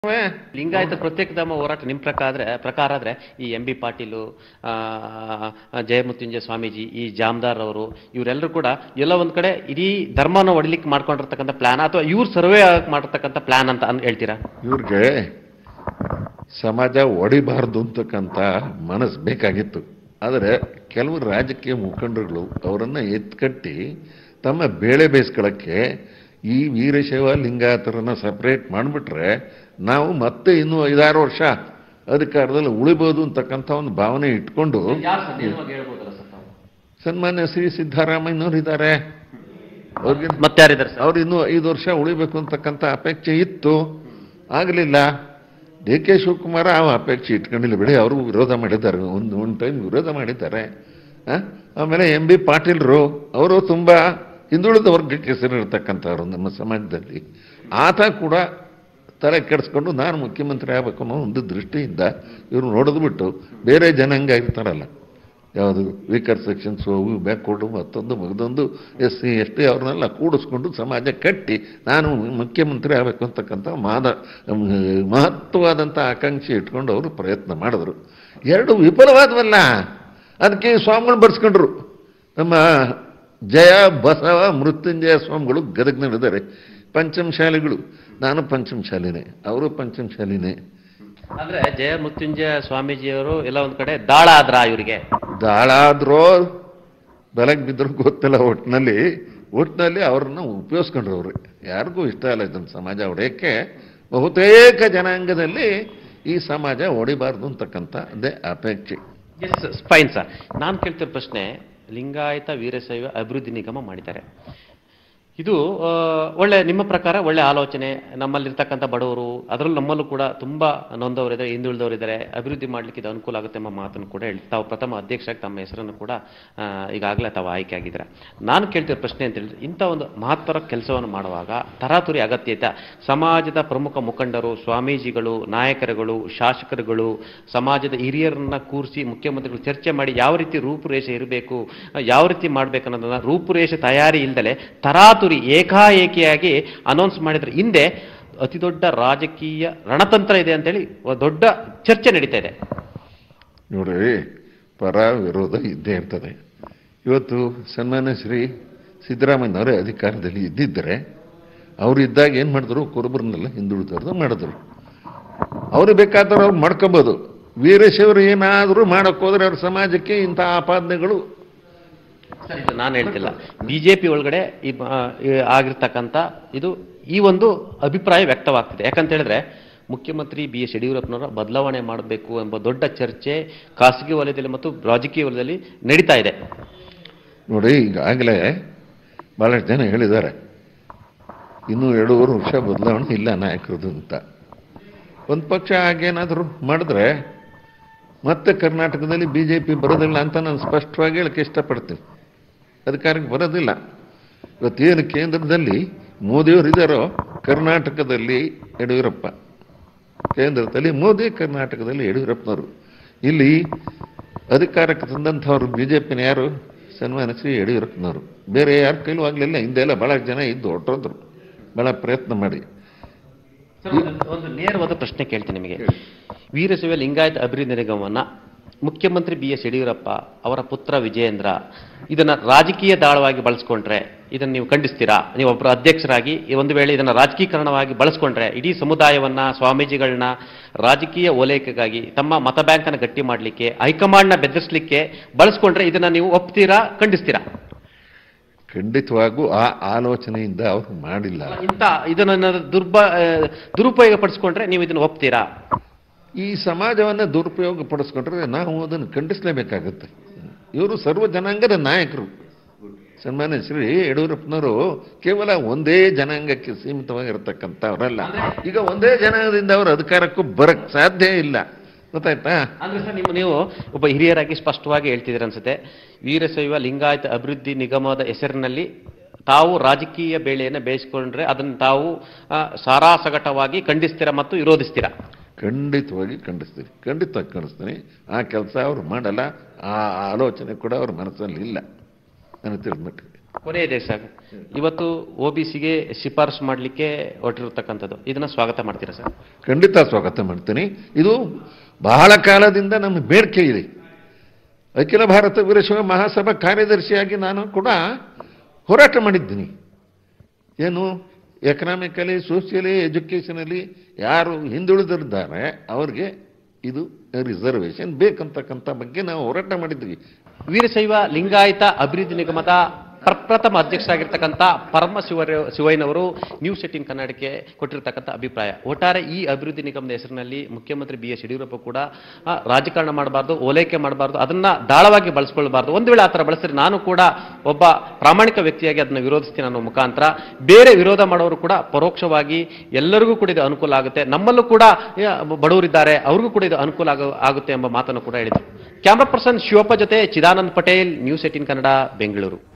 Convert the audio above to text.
ಲಿಂಗಾಯತ ಪ್ರತ್ಯೇಕ ಧಾಮ ಹೋರಾಟ ನಿಮ್ಮ ಪ್ರಕಾರ ಆದ್ರೆ ಪ್ರಕಾರ ಆದ್ರೆ ಈ ಎಂ ಬಿ ಪಾಟೀಲು ಆ, ಜಯಮೃತ್ಯುಂಜಯ ಸ್ವಾಮೀಜಿ ಈ ಜಾಮದಾರ್ ಅವರು ಇವರೆಲ್ಲರೂ ಕೂಡ ಎಲ್ಲ ಒಂದ್ ಕಡೆ ಇಡೀ ಧರ್ಮನ ಹೊಡಿಲಿಕ್ಕೆ ಮಾಡ್ಕೊಂಡಿರ್ತಕ್ಕಂಥ ಪ್ಲಾನ್ ಅಥವಾ ಇವ್ರು ಸರ್ವೆ ಮಾಡಿರ್ತಕ್ಕಂಥ ಪ್ಲಾನ್ ಅಂತ ಅನ್ ಹೇಳ್ತೀರಾ ಇವ್ರಿಗೆ ಸಮಾಜ ಒಡಿಬಾರ್ದು ಅಂತಕ್ಕಂಥ ಮನಸ್ಸು ಬೇಕಾಗಿತ್ತು ಆದರೆ ಕೆಲವು ರಾಜಕೀಯ ಮುಖಂಡರುಗಳು ಅವರನ್ನ ಎತ್ಕಟ್ಟಿ ತಮ್ಮ ಬೇಳೆ ಬೇಯಿಸ್ಕೊಳ್ಳೋಕ್ಕೆ ಈ ವೀರಶೈವ ಲಿಂಗಾಯತರನ್ನ ಸಪ್ರೇಟ್ ಮಾಡಿಬಿಟ್ರೆ ನಾವು ಮತ್ತೆ ಇನ್ನೂ ಐದಾರು ವರ್ಷ ಅಧಿಕಾರದಲ್ಲಿ ಉಳಿಬೋದು ಅಂತಕ್ಕಂಥ ಒಂದು ಭಾವನೆ ಇಟ್ಕೊಂಡು ಸನ್ಮಾನ್ಯ ಶ್ರೀ ಸಿದ್ದರಾಮಯ್ಯನವ್ರು ಇದ್ದಾರೆ ಅವ್ರಿಗೆ ಮತ್ತೆ ಯಾರಿದ್ದಾರೆ ಸರ್ ಅವ್ರು ಇನ್ನೂ ಐದು ವರ್ಷ ಉಳಿಬೇಕು ಅಂತಕ್ಕಂಥ ಅಪೇಕ್ಷೆ ಇತ್ತು ಆಗಲಿಲ್ಲ ಡಿ ಕೆ ಶಿವಕುಮಾರ ಆ ಅಪೇಕ್ಷೆ ಇಟ್ಕೊಂಡಿಲ್ಲ ಬಿಡಿ ಅವರು ವಿರೋಧ ಮಾಡಿದ್ದಾರೆ ಒಂದು ಒಂದು ಟೈಮ್ ವಿರೋಧ ಮಾಡಿದ್ದಾರೆ ಆ? ಆಮೇಲೆ ಎಂ ಬಿ ಪಾಟೀಲ್ರು ಅವರು ತುಂಬ ಹಿಂದುಳಿದ ವರ್ಗಕ್ಕೆ ಹೆಸರಿರ್ತಕ್ಕಂಥವ್ರು ನಮ್ಮ ಸಮಾಜದಲ್ಲಿ ಆತ ಕೂಡ ತಲೆ ಕೆಡಿಸ್ಕೊಂಡು ನಾನು ಮುಖ್ಯಮಂತ್ರಿ ಆಗಬೇಕು ಅನ್ನೋ ಒಂದು ದೃಷ್ಟಿಯಿಂದ ಇವರು ನೋಡಿದ್ಬಿಟ್ಟು ಬಿಟ್ಟು ಬೇರೆ ಜನಾಂಗ ಇರ್ತಾರಲ್ಲ ಯಾವುದು ವೀಕರ್ ಸೆಕ್ಷನ್ಸ್ ಅವು ಬ್ಯಾಕ್ವರ್ಡು ಮತ್ತೊಂದು ಮಗದೊಂದು ಎಸ್ ಸಿ ಎಸ್ ಟಿ ಅವ್ರನ್ನೆಲ್ಲ ಕೂಡಿಸ್ಕೊಂಡು ಸಮಾಜ ಕಟ್ಟಿ ನಾನು ಮುಖ್ಯಮಂತ್ರಿ ಆಗಬೇಕು ಅಂತಕ್ಕಂಥ ಮಾದ ಮಹತ್ವವಾದಂಥ ಆಕಾಂಕ್ಷೆ ಇಟ್ಕೊಂಡು ಅವರು ಪ್ರಯತ್ನ ಮಾಡಿದ್ರು ಎರಡು ವಿಫಲವಾದವಲ್ಲ ಅದಕ್ಕೆ ಸ್ವಾಮಿಗಳು ಬರ್ಸ್ಕೊಂಡ್ರು ನಮ್ಮ ಜಯ ಬಸವ ಮೃತ್ಯುಂಜಯ ಸ್ವಾಮಿಗಳು ಗದಗ್ನಲ್ಲಿದ್ದಾರೆ ಪಂಚಮಶಾಲಿಗಳು ನಾನು ಪಂಚಮಶಾಲಿನೇ ಅವರು ಪಂಚಮಶಾಲಿನೇ ಅಂದ್ರೆ ಜಯ ಮೃತ್ಯುಂಜಯ ಸ್ವಾಮೀಜಿಯವರು ಎಲ್ಲ ಒಂದ್ ಕಡೆ ದಾಳ ಆದ್ರ ಇವರಿಗೆ ದಾಳಾದ್ರೋ ಬೆಳಗ್ಗೆ ಬಿದ್ದರೂ ಗೊತ್ತಿಲ್ಲ ಒಟ್ಟಿನಲ್ಲಿ ಒಟ್ಟಿನಲ್ಲಿ ಅವ್ರನ್ನ ಉಪಯೋಗಿಸ್ಕೊಂಡ್ರು ಅವರು ಯಾರಿಗೂ ಇಷ್ಟ ಇಲ್ಲ ಇದನ್ನು ಸಮಾಜ ಹೊಡೆಯೋಕ್ಕೆ ಬಹುತೇಕ ಜನಾಂಗದಲ್ಲಿ ಈ ಸಮಾಜ ಹೊಡಿಬಾರ್ದು ಅಂತಕ್ಕಂಥ ಅದೇ ಅಪೇಕ್ಷೆ ಎಸ್ ಫೈನ್ ಸರ್ ನಾನು ಕೇಳ್ತಿರೋ ಪ್ರಶ್ನೆ ಲಿಂಗಾಯತ ವೀರಶೈವ ಅಭಿವೃದ್ಧಿ ನಿಗಮ ಮಾಡಿದ್ದಾರೆ ಇದು ಆ, ಒಳ್ಳೆ ನಿಮ್ಮ ಪ್ರಕಾರ ಒಳ್ಳೆ ಆಲೋಚನೆ ನಮ್ಮಲ್ಲಿರ್ತಕ್ಕಂಥ ಬಡವರು ಅದರಲ್ಲೂ ನಮ್ಮಲ್ಲೂ ಕೂಡ ತುಂಬಾ ನೊಂದವರಿದ್ದಾರೆ ಹಿಂದುಳಿದವರಿದ್ದಾರೆ ಅಭಿವೃದ್ಧಿ ಮಾಡಲಿಕ್ಕೆ ಇದು ಅನುಕೂಲ ಆಗುತ್ತೆ ಎಂಬ ಮಾತನ್ನು ಕೂಡ ಹೇಳಿ ತಾವು ಪ್ರಥಮ ಅಧ್ಯಕ್ಷರಾಗಿ ತಮ್ಮ ಹೆಸರನ್ನು ಕೂಡ ಆ, ಈಗಾಗಲೇ ತಾವು ಆಯ್ಕೆ ಆಗಿದ್ದೀರಾ ನಾನು ಕೇಳ್ತಿರೋ ಪ್ರಶ್ನೆ ಅಂತ ಹೇಳಿದ್ರೆ ಇಂಥ ಒಂದು ಮಹತ್ತರ ಕೆಲಸವನ್ನು ಮಾಡುವಾಗ ತರಾತುರಿ ಅಗತ್ಯತೆ ಸಮಾಜದ ಪ್ರಮುಖ ಮುಖಂಡರು ಸ್ವಾಮೀಜಿಗಳು ನಾಯಕರುಗಳು ಶಾಸಕರುಗಳು ಸಮಾಜದ ಹಿರಿಯರನ್ನ ಕೂರಿಸಿ ಮುಖ್ಯಮಂತ್ರಿಗಳು ಚರ್ಚೆ ಮಾಡಿ ಯಾವ ರೀತಿ ರೂಪುರೇಷೆ ಇರಬೇಕು ಯಾವ ರೀತಿ ಮಾಡ್ಬೇಕು ಅನ್ನೋದನ್ನ ರೂಪುರೇಷೆ ತಯಾರಿ ಇಲ್ದಲೆ ತರಾತುರಿ ಏಕಾಏಕಿಯಾಗಿ ಅನೌನ್ಸ್ ಮಾಡಿದ್ರೆ ಹಿಂದೆ ಅತಿ ದೊಡ್ಡ ರಾಜಕೀಯ ರಣತಂತ್ರ ಇದೆ ಅಂತೇಳಿ ಒಂದು ದೊಡ್ಡ ಚರ್ಚೆ ನಡೀತಾ ಇದೆ ನೋಡ್ರಿ ಪರ ವಿರೋಧ ಇದ್ದೇ ಇರ್ತದೆ ಇವತ್ತು ಸನ್ಮಾನ್ಯ ಶ್ರೀ ಸಿದ್ದರಾಮಯ್ಯನವರೇ ಅಧಿಕಾರದಲ್ಲಿ ಇದ್ದಿದ್ದರೆ ಅವರು ಇದ್ದಾಗ ಏನು ಮಾಡಿದ್ರು ಕುರುಬರನ್ನೆಲ್ಲ ಹಿಂದುಳಿದವ್ರದ್ದು ಮಾಡಿದ್ರು ಅವರು ಬೇಕಾದ್ರೆ ಅವ್ರು ಮಾಡ್ಕೋಬೋದು ವೀರಶೈವರು ಏನಾದರೂ ಮಾಡಕ್ಕೆ ಹೋದ್ರೆ ಅವ್ರ ಸಮಾಜಕ್ಕೆ ಇಂಥ ಆಪಾದನೆಗಳು ಸರ್ ಇದು ನಾನು ಹೇಳ್ತಿಲ್ಲ ಬಿಜೆಪಿ ಒಳಗಡೆ ಈ ಬ- ಈ ಆಗಿರ್ತಕ್ಕಂಥ ಇದು ಈ ಒಂದು ಅಭಿಪ್ರಾಯ ವ್ಯಕ್ತವಾಗ್ತಿದೆ ಯಾಕಂತ ಹೇಳಿದ್ರೆ ಮುಖ್ಯಮಂತ್ರಿ ಬಿ ಎಸ್ ಯಡಿಯೂರಪ್ಪನವರ ಬದಲಾವಣೆ ಮಾಡಬೇಕು ಎಂಬ ದೊಡ್ಡ ಚರ್ಚೆ ಖಾಸಗಿ ವಲಯದಲ್ಲಿ ಮತ್ತು ರಾಜಕೀಯ ವಲಯದಲ್ಲಿ ನಡೀತಾ ಇದೆ ನೋಡಿ ಈಗಾಗಲೇ ಭಾಳಷ್ಟು ಜನ ಹೇಳಿದ್ದಾರೆ ಇನ್ನೂ ಎರಡೂವರೆ ವರ್ಷ ಬದಲಾವಣೆ ಇಲ್ಲ ನಾಯಕರದು ಅಂತ ಒಂದು ಪಕ್ಷ ಹಾಗೇನಾದರೂ ಮಾಡಿದ್ರೆ ಮತ್ತೆ ಕರ್ನಾಟಕದಲ್ಲಿ ಬಿ ಜೆ ಪಿ ಬರೋದಿಲ್ಲ ಅಂತ ನಾನು ಸ್ಪಷ್ಟವಾಗಿ ಹೇಳಕ್ಕೆ ಇಷ್ಟಪಡ್ತೀನಿ ಅಧಿಕಾರಕ್ಕೆ ಬರೋದಿಲ್ಲ ಇವತ್ತೇನು ಕೇಂದ್ರದಲ್ಲಿ ಮೋದಿಯವರು ಇದ್ದಾರೋ ಕರ್ನಾಟಕದಲ್ಲಿ ಯಡಿಯೂರಪ್ಪ ಕೇಂದ್ರದಲ್ಲಿ ಮೋದಿ ಕರ್ನಾಟಕದಲ್ಲಿ ಯಡಿಯೂರಪ್ಪನವರು ಇಲ್ಲಿ ಅಧಿಕಾರಕ್ಕೆ ತಂದಂಥವ್ರು ಬಿ ಜೆ ಪಿನ ಯಾರು ಸನ್ಮಾನ ಶ್ರೀ ಯಡಿಯೂರಪ್ಪನವರು ಬೇರೆ ಯಾರ ಕೈಲೂ ಆಗಲಿಲ್ಲ ಹಿಂದೆಲ್ಲ ಭಾಳ ಜನ ಇದ್ದು ಹೊಟ್ಟೋದ್ರು ಭಾಳ ಪ್ರಯತ್ನ ಮಾಡಿ ಸರ್, ಒಂದು- ಒಂದು ನೇರವಾದ ಪ್ರಶ್ನೆ ಕೇಳ್ತೀನಿ ನಿಮಗೆ ವೀರಶೈವ ಲಿಂಗಾಯತ ಅಭಿವೃದ್ಧಿ ನಿಗಮವನ್ನ ಮುಖ್ಯಮಂತ್ರಿ ಬಿ ಎಸ್ ಯಡಿಯೂರಪ್ಪ ಅವರ ಪುತ್ರ ವಿಜಯೇಂದ್ರ ಇದನ್ನ ರಾಜಕೀಯ ದಾಳವಾಗಿ ಬಳಸ್ಕೊಂಡ್ರೆ ಇದನ್ನ ನೀವು ಖಂಡಿಸ್ತೀರಾ ನೀವು ಒಬ್ಬರು ಅಧ್ಯಕ್ಷರಾಗಿ ಈ ಒಂದು ವೇಳೆ ಇದನ್ನ ರಾಜಕೀಕರಣವಾಗಿ ಬಳಸ್ಕೊಂಡ್ರೆ ಇಡೀ ಸಮುದಾಯವನ್ನ ಸ್ವಾಮೀಜಿಗಳನ್ನ ರಾಜಕೀಯ ಓಲೈಕೆಗಾಗಿ ತಮ್ಮ ಮತ ಬ್ಯಾಂಕ್ ಅನ್ನ ಗಟ್ಟಿ ಮಾಡಲಿಕ್ಕೆ ಹೈಕಮಾಂಡ್ನ ಬೆದರಿಸಲಿಕ್ಕೆ ಬಳಸ್ಕೊಂಡ್ರೆ ಇದನ್ನ ನೀವು ಒಪ್ತೀರಾ ಖಂಡಿಸ್ತೀರಾ ಖಂಡಿತವಾಗೂ ಆ ಆಲೋಚನೆಯಿಂದ ಅವರು ಮಾಡಿಲ್ಲ ಇಂಥ ಇದನ್ನ ದುರ್ಬ ಆ, ದುರುಪಯೋಗ ಪಡಿಸ್ಕೊಂಡ್ರೆ ನೀವು ಇದನ್ನ ಒಪ್ತೀರಾ ಈ ಸಮಾಜವನ್ನು ದುರುಪಯೋಗ ಪಡಿಸ್ಕೊಂಡ್ರೆ ನಾವು ಅದನ್ನು ಖಂಡಿಸಲೇಬೇಕಾಗುತ್ತೆ ಇವರು ಸರ್ವ ಜನಾಂಗದ ನಾಯಕರು ಸನ್ಮಾನ್ಯ ಶ್ರೀ ಯಡಿಯೂರಪ್ಪನವರು ಕೇವಲ ಒಂದೇ ಜನಾಂಗಕ್ಕೆ ಸೀಮಿತವಾಗಿರ್ತಕ್ಕಂಥವರಲ್ಲ ಈಗ ಒಂದೇ ಜನಾಂಗದಿಂದ ಅವರು ಅಧಿಕಾರಕ್ಕೂ ಬರಕ್ ಸಾಧ್ಯ ಇಲ್ಲ ಗೊತ್ತಾಯ್ತಾ ಅಂದ್ರೆ ಸರ್ ನಿಮ್ಮ ನೀವು ಒಬ್ಬ ಹಿರಿಯರಾಗಿ ಸ್ಪಷ್ಟವಾಗಿ ಹೇಳ್ತಿದ್ದೀರ ಅನ್ಸುತ್ತೆ ವೀರಶೈವ ಲಿಂಗಾಯತ ಅಭಿವೃದ್ಧಿ ನಿಗಮದ ಹೆಸರಿನಲ್ಲಿ ತಾವು ರಾಜಕೀಯ ಬೇಳೆಯನ್ನು ಬೇಯಿಸ್ಕೊಂಡ್ರೆ ಅದನ್ನು ತಾವು ಆ, ಸಾರಾಸಗಟವಾಗಿ ಖಂಡಿಸ್ತೀರಾ ಮತ್ತು ವಿರೋಧಿಸ್ತೀರಾ ಖಂಡಿತವಾಗಿ ಖಂಡಿಸ್ತೀನಿ ಖಂಡಿತವಾಗಿ ಖಂಡಿಸ್ತೀನಿ ಆ ಕೆಲಸ ಅವರು ಮಾಡಲ್ಲ ಆ ಆಲೋಚನೆ ಕೂಡ ಅವ್ರ ಮನಸ್ಸಲ್ಲಿ ಇಲ್ಲ ನನಗೆ ತಿಳಿದ್ಮಟ್ಟಿಗೆ ಕೊನೆಯದೇ ಸರ್ ಇವತ್ತು ಒ ಬಿ ಸಿಗೆ ಶಿಫಾರಸು ಮಾಡಲಿಕ್ಕೆ ಹೊರಟಿರತಕ್ಕಂಥದ್ದು ಇದನ್ನ ಸ್ವಾಗತ ಮಾಡ್ತೀರಾ ಸರ್ ಖಂಡಿತ ಸ್ವಾಗತ ಮಾಡ್ತೀನಿ ಇದು ಬಹಳ ಕಾಲದಿಂದ ನಮ್ಮ ಬೇಡಿಕೆ ಇದೆ ಅಖಿಲ ಭಾರತ ವೀರಶೈವ ಮಹಾಸಭಾ ಕಾರ್ಯದರ್ಶಿಯಾಗಿ ನಾನು ಕೂಡ ಹೋರಾಟ ಮಾಡಿದ್ದೀನಿ ಏನು ಎಕನಾಮಿಕಲಿ ಸೋಷಿಯಲಿ ಎಜುಕೇಷನಲಿ ಯಾರು ಹಿಂದುಳಿದಿದ್ದಾರೆ ಅವ್ರಿಗೆ ಇದು ರಿಸರ್ವೇಷನ್ ಬೇಕಂತಕ್ಕಂಥ ಬಗ್ಗೆ ನಾವು ಹೋರಾಟ ಮಾಡಿದ್ವಿ ವೀರಶೈವ ಲಿಂಗಾಯತ ಅಭಿವೃದ್ಧಿ ನಿಗಮದ ಪ್ರಪ್ರಥಮ ಅಧ್ಯಕ್ಷರಾಗಿರ್ತಕ್ಕಂಥ ಪರಮ ಶಿವ ಶಿವಯ್ಯನವರು ನ್ಯೂಸ್ ಏಟೀನ್ ಕನ್ನಡಕ್ಕೆ ಕೊಟ್ಟಿರ್ತಕ್ಕಂಥ ಅಭಿಪ್ರಾಯ ಒಟ್ಟಾರೆ ಈ ಅಭಿವೃದ್ಧಿ ನಿಗಮದ ಹೆಸರಿನಲ್ಲಿ ಮುಖ್ಯಮಂತ್ರಿ ಬಿ ಎಸ್ ಯಡಿಯೂರಪ್ಪ ಕೂಡ ಆ, ರಾಜಕಾರಣ ಮಾಡಬಾರ್ದು ಓಲೈಕೆ ಮಾಡಬಾರ್ದು ಅದನ್ನ ದಾಳವಾಗಿ ಬಳಸ್ಕೊಳ್ಬಾರ್ದು ಒಂದು ವೇಳೆ ಆ ಥರ ಬಳಸಿದ್ರೆ ನಾನು ಕೂಡ ಒಬ್ಬ ಪ್ರಾಮಾಣಿಕ ವ್ಯಕ್ತಿಯಾಗಿ ಅದನ್ನ ವಿರೋಧಿಸ್ತೀನಿ ಅನ್ನೋ ಮುಖಾಂತರ ಬೇರೆ ವಿರೋಧ ಮಾಡೋರು ಕೂಡ ಪರೋಕ್ಷವಾಗಿ ಎಲ್ಲರಿಗೂ ಕೂಡ ಇದು ಅನುಕೂಲ ಆಗುತ್ತೆ ನಮ್ಮಲ್ಲೂ ಕೂಡ ಆ, ಬಡವರಿದ್ದಾರೆ ಅವ್ರಿಗೂ ಕೂಡ ಇದು ಅನುಕೂಲ ಆಗ- ಆಗುತ್ತೆ ಎಂಬ ಮಾತನ್ನು ಕೂಡ ಹೇಳಿದರು ಕ್ಯಾಮ್ರಾ ಪರ್ಸನ್ ಶಿವಪ್ಪ ಜೊತೆ ಚಿದಾನಂದ್ ಪಟೇಲ್ ನ್ಯೂಸ್ ಏಟೀನ್ ಕನ್ನಡ ಬೆಂಗಳೂರು